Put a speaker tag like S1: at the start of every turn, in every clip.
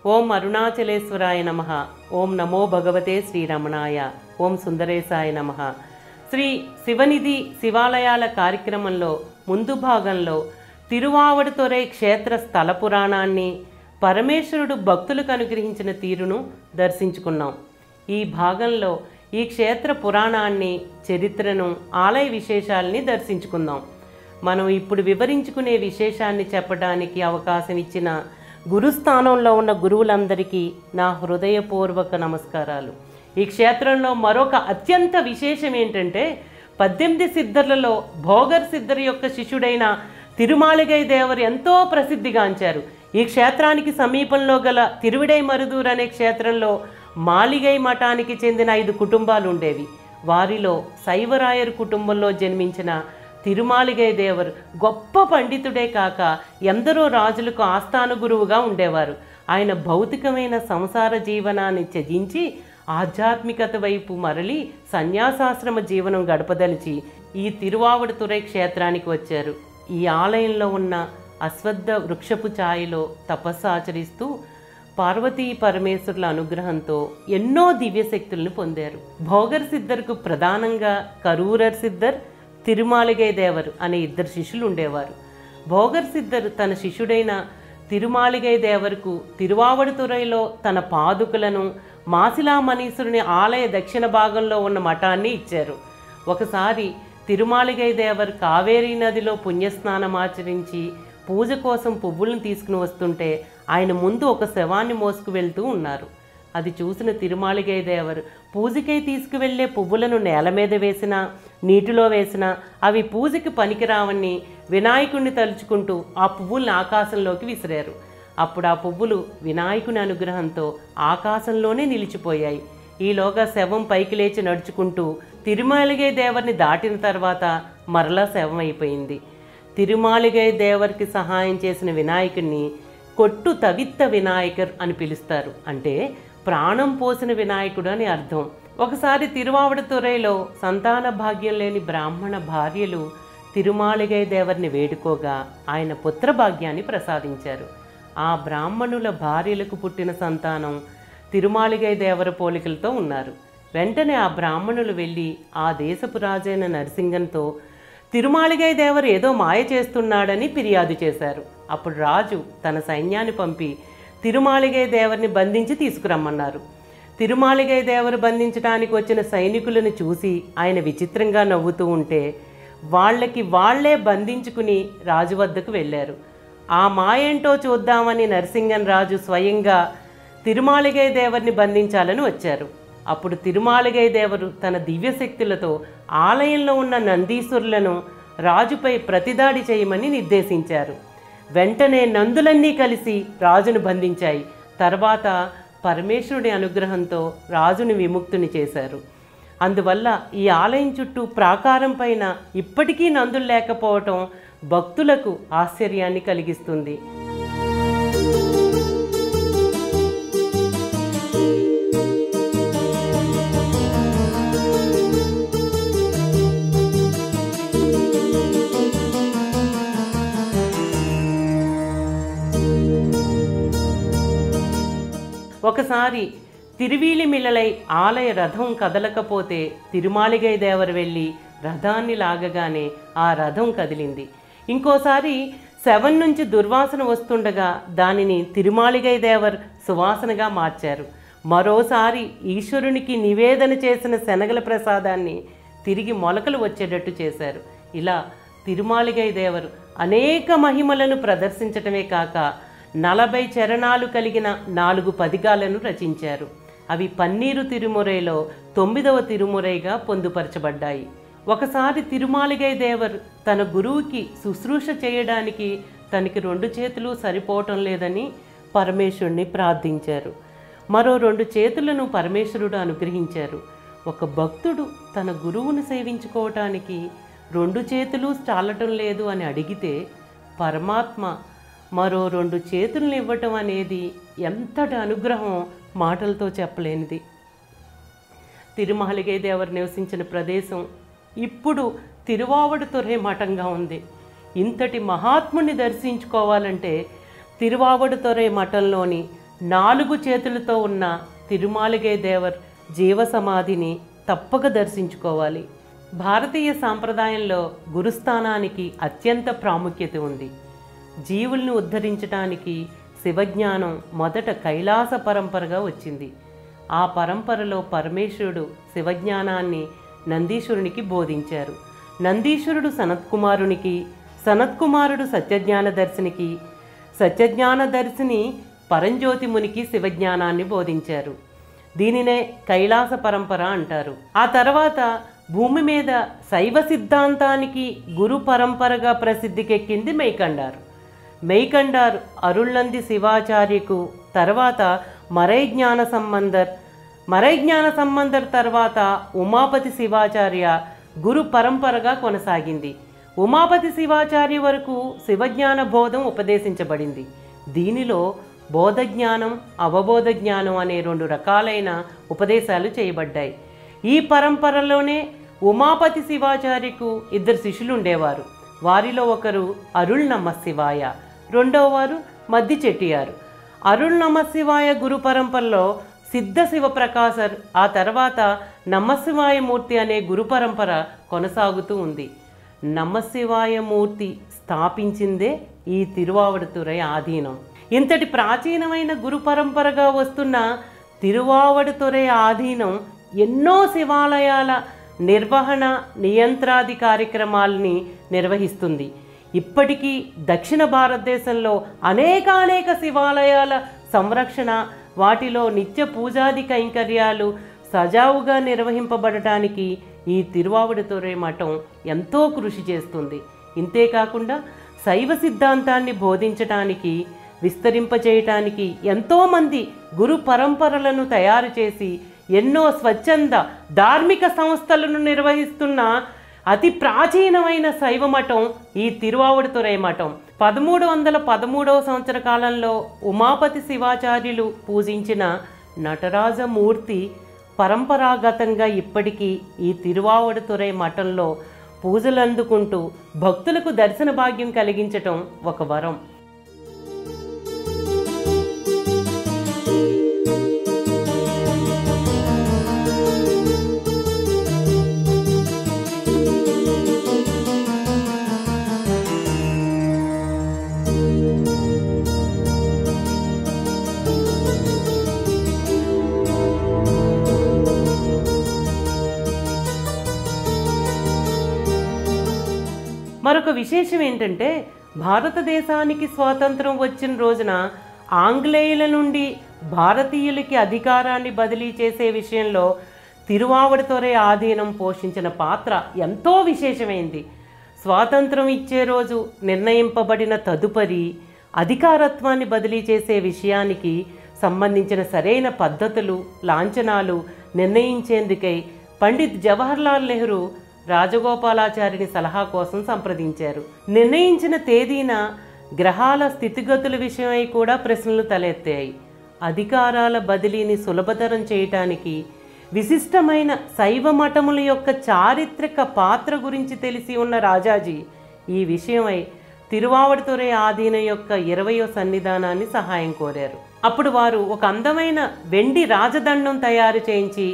S1: ఓం అరుణాచలేశ్వరాయ నమ ఓం నమో భగవతే శ్రీరమణాయ ఓం సుందరేశాయ నమ శ్రీ శివనిధి శివాలయాల కార్యక్రమంలో ముందు భాగంలో తిరువావడుతొరై క్షేత్ర స్థల పురాణాన్ని పరమేశ్వరుడు భక్తులకు అనుగ్రహించిన తీరును దర్శించుకున్నాం ఈ భాగంలో ఈ క్షేత్ర పురాణాన్ని చరిత్రను ఆలయ విశేషాలని దర్శించుకుందాం మనం ఇప్పుడు వివరించుకునే విశేషాన్ని చెప్పడానికి అవకాశం ఇచ్చిన గురుస్థానంలో ఉన్న గురువులందరికీ నా హృదయపూర్వక నమస్కారాలు ఈ క్షేత్రంలో మరొక అత్యంత విశేషం ఏంటంటే పద్దెనిమిది సిద్ధర్లలో భోగర్ సిద్ధర్ యొక్క శిష్యుడైన తిరుమాలిగై దేవరు ఎంతో ప్రసిద్ధిగాంచారు ఈ క్షేత్రానికి సమీపంలో గల తిరువిడై మరుదూర్ అనే క్షేత్రంలో మాలిగై మఠానికి చెందిన ఐదు కుటుంబాలు ఉండేవి వారిలో శైవరాయర్ కుటుంబంలో జన్మించిన తిరుమాలిగై దేవర్ గొప్ప పండితుడే కాక ఎందరో రాజులకు ఆస్థాన గురువుగా ఉండేవారు ఆయన భౌతికమైన సంసార జీవనాన్ని త్యజించి ఆధ్యాత్మికత వైపు మరలి సన్యాసాశ్రమ జీవనం గడపదలిచి ఈ తిరువావడుతురై క్షేత్రానికి వచ్చారు ఈ ఆలయంలో ఉన్న అశ్వద్ధ వృక్షపు ఛాయలో తపస్సు ఆచరిస్తూ పార్వతీ పరమేశ్వరుల అనుగ్రహంతో ఎన్నో దివ్యశక్తులను పొందారు భోగర్ సిద్ధర్కు ప్రధానంగా కరూరర్ సిద్ధర్ తిరుమాలిగై దేవర్ అనే ఇద్దరు శిష్యులు ఉండేవారు భోగర్ సిద్ధర్ తన శిష్యుడైన తిరుమాలిగై దేవరుకు తిరువావడుతురైలో తన పాదుకలను మాసిలామణీశ్వరుని ఆలయ దక్షిణ భాగంలో ఉన్న మఠాన్ని ఇచ్చారు ఒకసారి తిరుమాలిగై దేవర్ కావేరీ నదిలో పుణ్యస్నానం ఆచరించి పూజ కోసం పువ్వులను తీసుకుని వస్తుంటే ఆయన ముందు ఒక శవాన్ని మోసుకు వెళ్తూ ఉన్నారు అది చూసిన తిరుమాలిగై దేవర్ పూజకై తీసుకువెళ్ళే పువ్వులను నేల మీద వేసినా నీటిలో వేసినా అవి పూజకి పనికిరావని వినాయకుడిని తలుచుకుంటూ ఆ పువ్వుల్ని ఆకాశంలోకి విసిరారు అప్పుడు ఆ పువ్వులు వినాయకుని అనుగ్రహంతో ఆకాశంలోనే నిలిచిపోయాయి ఈలోగా శవం పైకి లేచి నడుచుకుంటూ తిరుమాలిగై దేవర్ని దాటిన తర్వాత మరలా శవం అయిపోయింది తిరుమాలిగై దేవర్కి సహాయం చేసిన వినాయకుడిని కొట్టు తవిత్త వినాయకర్ అని పిలుస్తారు అంటే ప్రాణం పోసిన వినాయకుడు అని అర్థం ఒకసారి తిరువావడతురైలో సంతాన భాగ్యం లేని బ్రాహ్మణ భార్యలు తిరుమాలిగై దేవర్ని వేడుకోగా ఆయన పుత్ర భాగ్యాన్ని ప్రసాదించారు ఆ బ్రాహ్మణుల భార్యలకు పుట్టిన సంతానం తిరుమాలిగై దేవర పోలికలతో ఉన్నారు వెంటనే ఆ బ్రాహ్మణులు వెళ్ళి ఆ దేశపు రాజైన నరసింగంతో తిరుమాలిగై దేవరు ఏదో మాయ చేస్తున్నాడని ఫిర్యాదు చేశారు అప్పుడు రాజు తన సైన్యాన్ని పంపి తిరుమాలిగై దేవర్ని బంధించి తీసుకురమ్మన్నారు తిరుమాలిగై దేవరు బంధించడానికి వచ్చిన సైనికులను చూసి ఆయన విచిత్రంగా నవ్వుతూ ఉంటే వాళ్ళకి వాళ్లే బంధించుకుని రాజు వద్దకు వెళ్ళారు ఆ మాయేంటో చూద్దామని నరసింగన్ రాజు స్వయంగా తిరుమాలిగై దేవర్ని బంధించాలని వచ్చారు అప్పుడు తిరుమాలిగై దేవరు తన దివ్యశక్తులతో ఆలయంలో ఉన్న నందీశ్వరులను రాజుపై ప్రతిదాడి చేయమని నిర్దేశించారు వెంటనే నందులన్నీ కలిసి రాజును బంధించాయి తర్వాత పరమేశ్వరుడి అనుగ్రహంతో రాజుని విముక్తుని చేశారు అందువల్ల ఈ ఆలయం చుట్టూ ప్రాకారం పైన ఇప్పటికీ నందులు లేకపోవటం భక్తులకు ఆశ్చర్యాన్ని కలిగిస్తుంది ఒకసారి తిరువీలిమిల్లలై ఆలయ రథం కదలకపోతే తిరుమాలిగై దేవరు వెళ్ళి రథాన్ని లాగగానే ఆ రథం కదిలింది ఇంకోసారి శవం నుంచి దుర్వాసన వస్తుండగా దానిని తిరుమాలిగై దేవర్ సువాసనగా మార్చారు మరోసారి ఈశ్వరునికి నివేదన చేసిన శనగల ప్రసాదాన్ని తిరిగి మొలకలు వచ్చేటట్టు చేశారు ఇలా తిరుమాలిగై దేవరు అనేక మహిమలను ప్రదర్శించటమే కాక నలభై చరణాలు కలిగిన నాలుగు పదిగాలను రచించారు అవి పన్నీరు తిరుమురైలో తొమ్మిదవ తిరుమురైగా పొందుపరచబడ్డాయి ఒకసారి తిరుమాలిగై దేవర్ తన గురువుకి శుశ్రూష చేయడానికి తనకి రెండు చేతులు సరిపోవటం లేదని పరమేశ్వరుణ్ణి ప్రార్థించారు మరో రెండు చేతులను పరమేశ్వరుడు అనుగ్రహించారు ఒక భక్తుడు తన గురువును సేవించుకోవటానికి రెండు చేతులు చాలటం లేదు అని అడిగితే పరమాత్మ మరో రెండు చేతులను ఇవ్వటం అనేది ఎంతటి అనుగ్రహం మాటలతో చెప్పలేనిది తిరుమలగై దేవరు నివసించిన ప్రదేశం ఇప్పుడు తిరువావడుతురే మఠంగా ఉంది ఇంతటి మహాత్ముని దర్శించుకోవాలంటే తిరువావడుతురే మఠంలోని నాలుగు చేతులతో ఉన్న తిరుమాలిగే దేవర్ జీవ సమాధిని తప్పక దర్శించుకోవాలి భారతీయ సాంప్రదాయంలో గురుస్థానానికి అత్యంత ప్రాముఖ్యత ఉంది జీవుల్ని ఉద్ధరించడానికి శివజ్ఞానం మొదట కైలాస పరంపరగా వచ్చింది ఆ పరంపరలో పరమేశ్వరుడు శివజ్ఞానాన్ని నందీశ్వరునికి బోధించారు నందీశ్వరుడు సనత్కుమారునికి సనత్కుమారుడు సత్యజ్ఞాన దర్శినికి సత్యజ్ఞాన దర్శిని పరంజ్యోతి మునికి శివజ్ఞానాన్ని బోధించారు దీనినే కైలాస పరంపర అంటారు ఆ తర్వాత భూమి మీద శైవ సిద్ధాంతానికి గురు పరంపరగా ప్రసిద్ధికెక్కింది మైకండారు మైకండార్ అరుళ్ళంది శివాచార్యకు తర్వాత మరై జ్ఞాన సంబంధర్ మరై జ్ఞాన సంబంధర్ తర్వాత ఉమాపతి శివాచార్య గురు పరంపరగా కొనసాగింది ఉమాపతి శివాచార్య వరకు శివజ్ఞాన బోధం ఉపదేశించబడింది దీనిలో బోధ జ్ఞానం అవబోధ జ్ఞానం అనే రెండు రకాలైన ఉపదేశాలు చేయబడ్డాయి ఈ పరంపరలోనే ఉమాపతి శివాచార్యకు ఇద్దరు శిష్యులు ఉండేవారు వారిలో ఒకరు అరుళ్ నమ శివాయ రెండవ వారు మద్ది చెట్టియారు అరుళ్ నమ శివాయ గురు పరంపరలో సిద్ధ శివప్రకాశర్ ఆ తర్వాత నమశివాయ మూర్తి అనే గురు పరంపర కొనసాగుతూ ఉంది నమశివాయ మూర్తి స్థాపించిందే ఈ తిరువావడుతురై ఆధీనం ఇంతటి ప్రాచీనమైన గురు పరంపరగా వస్తున్న తిరువావడుతురై ఆధీనం ఎన్నో శివాలయాల నిర్వహణ నియంత్రాది కార్యక్రమాల్ని నిర్వహిస్తుంది ఇప్పటికీ దక్షిణ భారతదేశంలో అనేకానేక శివాలయాల సంరక్షణ వాటిలో నిత్య పూజాది కైంకర్యాలు సజావుగా నిర్వహింపబడటానికి ఈ తిరువావుడితోరే మఠం ఎంతో కృషి చేస్తుంది ఇంతేకాకుండా శైవ సిద్ధాంతాన్ని బోధించటానికి విస్తరింపచేయటానికి ఎంతోమంది గురు పరంపరలను తయారు చేసి ఎన్నో స్వచ్ఛంద ధార్మిక సంస్థలను నిర్వహిస్తున్న అతి ప్రాచీనమైన శైవ మఠం ఈ తిరువావుడితురై మఠం పదమూడు వందల పదమూడవ సంవత్సర కాలంలో ఉమాపతి శివాచార్యులు పూజించిన నటరాజమూర్తి పరంపరాగతంగా ఇప్పటికీ ఈ తిరువావుడితురై మఠంలో పూజలు అందుకుంటూ భక్తులకు దర్శన భాగ్యం కలిగించటం ఒక వరం మరొక విశేషం ఏంటంటే భారతదేశానికి స్వాతంత్రం వచ్చిన రోజున ఆంగ్లేయుల నుండి భారతీయులకి అధికారాన్ని బదిలీ చేసే విషయంలో తిరువావడితోరే ఆధీనం పోషించిన పాత్ర ఎంతో విశేషమైంది స్వాతంత్రం ఇచ్చే రోజు నిర్ణయింపబడిన తదుపరి అధికారత్వాన్ని బదిలీ చేసే విషయానికి సంబంధించిన సరైన పద్ధతులు లాంఛనాలు నిర్ణయించేందుకై పండిత్ జవహర్లాల్ నెహ్రూ రాజగోపాలాచారిని సలహా కోసం సంప్రదించారు నిర్ణయించిన తేదీన గ్రహాల స్థితిగతుల విషయమై కూడా ప్రశ్నలు తలెత్తాయి అధికారాల బదిలీని సులభతరం చేయటానికి విశిష్టమైన శైవ మఠముల యొక్క చారిత్రక పాత్ర గురించి తెలిసి ఉన్న రాజాజీ ఈ విషయమై తిరువావడితురై ఆధీనం యొక్క ఇరవయో సన్నిధానాన్ని సహాయం కోరారు అప్పుడు వారు ఒక అందమైన వెండి రాజదండం తయారు చేయించి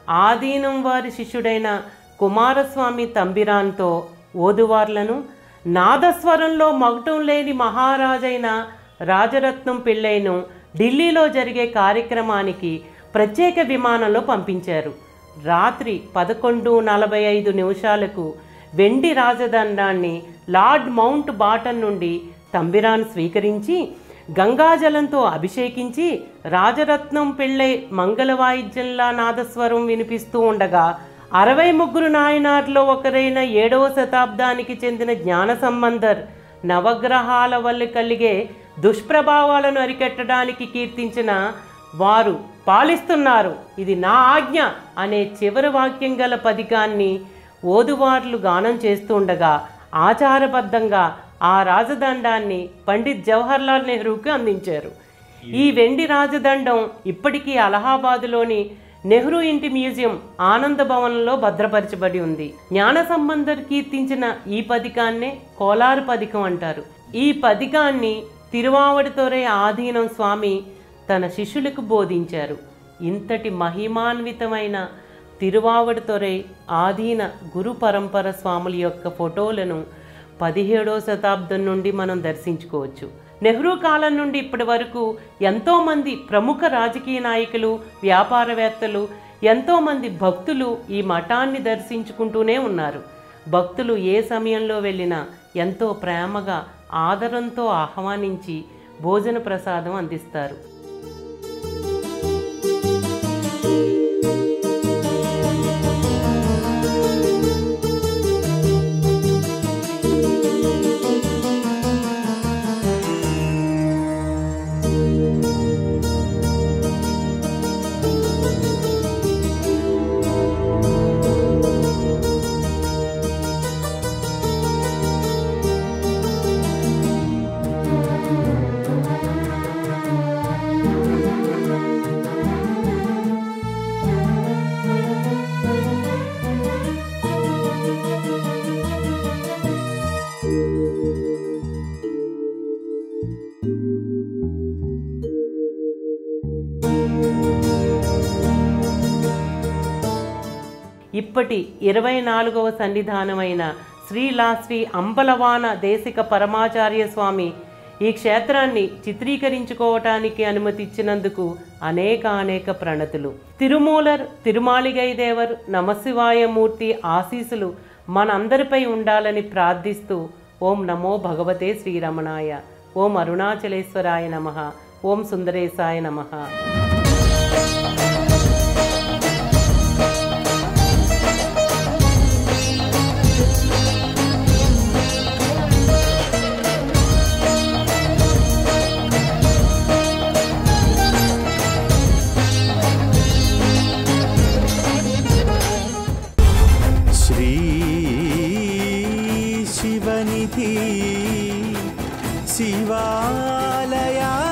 S1: ఆధీనం వారి శిష్యుడైన కుమారస్వామి తంబిరాన్తో ఓదువార్లను నాదస్వరంలో మగటం లేని మహారాజైన రాజరత్నం పిళ్ళైను ఢిల్లీలో జరిగే కార్యక్రమానికి ప్రత్యేక విమానంలో పంపించారు రాత్రి పదకొండు నలభై ఐదు నిమిషాలకు వెండి రాజదండాన్ని లార్డ్ మౌంట్ బాటన్ నుండి తంబిరాన్ స్వీకరించి గంగాజలంతో అభిషేకించి రాజరత్నం పెళ్ళై మంగళ వాయిద్యంలా నాదస్వరం వినిపిస్తూ ఉండగా అరవై ముగ్గురు నాయనార్లో ఒకరైన ఏడవ శతాబ్దానికి చెందిన జ్ఞాన సంబంధర్ నవగ్రహాల వల్ల కలిగే దుష్ప్రభావాలను అరికట్టడానికి కీర్తించిన వారు పాలిస్తున్నారు ఇది నా ఆజ్ఞ అనే చివరి వాక్యం గల పదికాన్ని ఓదువార్లు గానం చేస్తూ ఉండగా ఆచారబద్ధంగా ఆ రాజదండాన్ని పండిత్ జవహర్లాల్ నెహ్రూకి అందించారు ఈ వెండి రాజదండం ఇప్పటికీ అలహాబాదులోని నెహ్రూ ఇంటి మ్యూజియం ఆనంద భవనంలో భద్రపరచబడి ఉంది జ్ఞాన సంబంధర్ కీర్తించిన ఈ పథకాన్నే కోలారు పథకం అంటారు ఈ పథకాన్ని తిరువావడితోరే ఆధీనం స్వామి తన శిష్యులకు బోధించారు ఇంతటి మహిమాన్వితమైన తిరువావడుతొరై ఆధీన గురు పరంపర స్వాముల యొక్క ఫోటోలను పదిహేడో శతాబ్దం నుండి మనం దర్శించుకోవచ్చు నెహ్రూ కాలం నుండి ఇప్పటి వరకు ఎంతోమంది ప్రముఖ రాజకీయ నాయకులు వ్యాపారవేత్తలు ఎంతోమంది భక్తులు ఈ మఠాన్ని దర్శించుకుంటూనే ఉన్నారు భక్తులు ఏ సమయంలో వెళ్ళినా ఎంతో ప్రేమగా ఆదరంతో ఆహ్వానించి భోజన ప్రసాదం అందిస్తారు ఇప్పటి ఇరవై నాలుగవ సన్నిధానమైన శ్రీలాశ్రీ అంబలవాన దేశిక పరమాచార్య స్వామి ఈ క్షేత్రాన్ని చిత్రీకరించుకోవటానికి అనుమతిచ్చినందుకు అనేక అనేక ప్రణతులు తిరుమూలర్ తిరుమాలిగైదేవర్ నమశివాయమూర్తి ఆశీసులు మనందరిపై ఉండాలని ప్రార్థిస్తూ ఓం నమో భగవతే శ్రీరమణాయ ఓం అరుణాచలేశ్వరాయ నమ ఓం సుందరేశాయ నమః
S2: श्री शिवनिधि शिवालया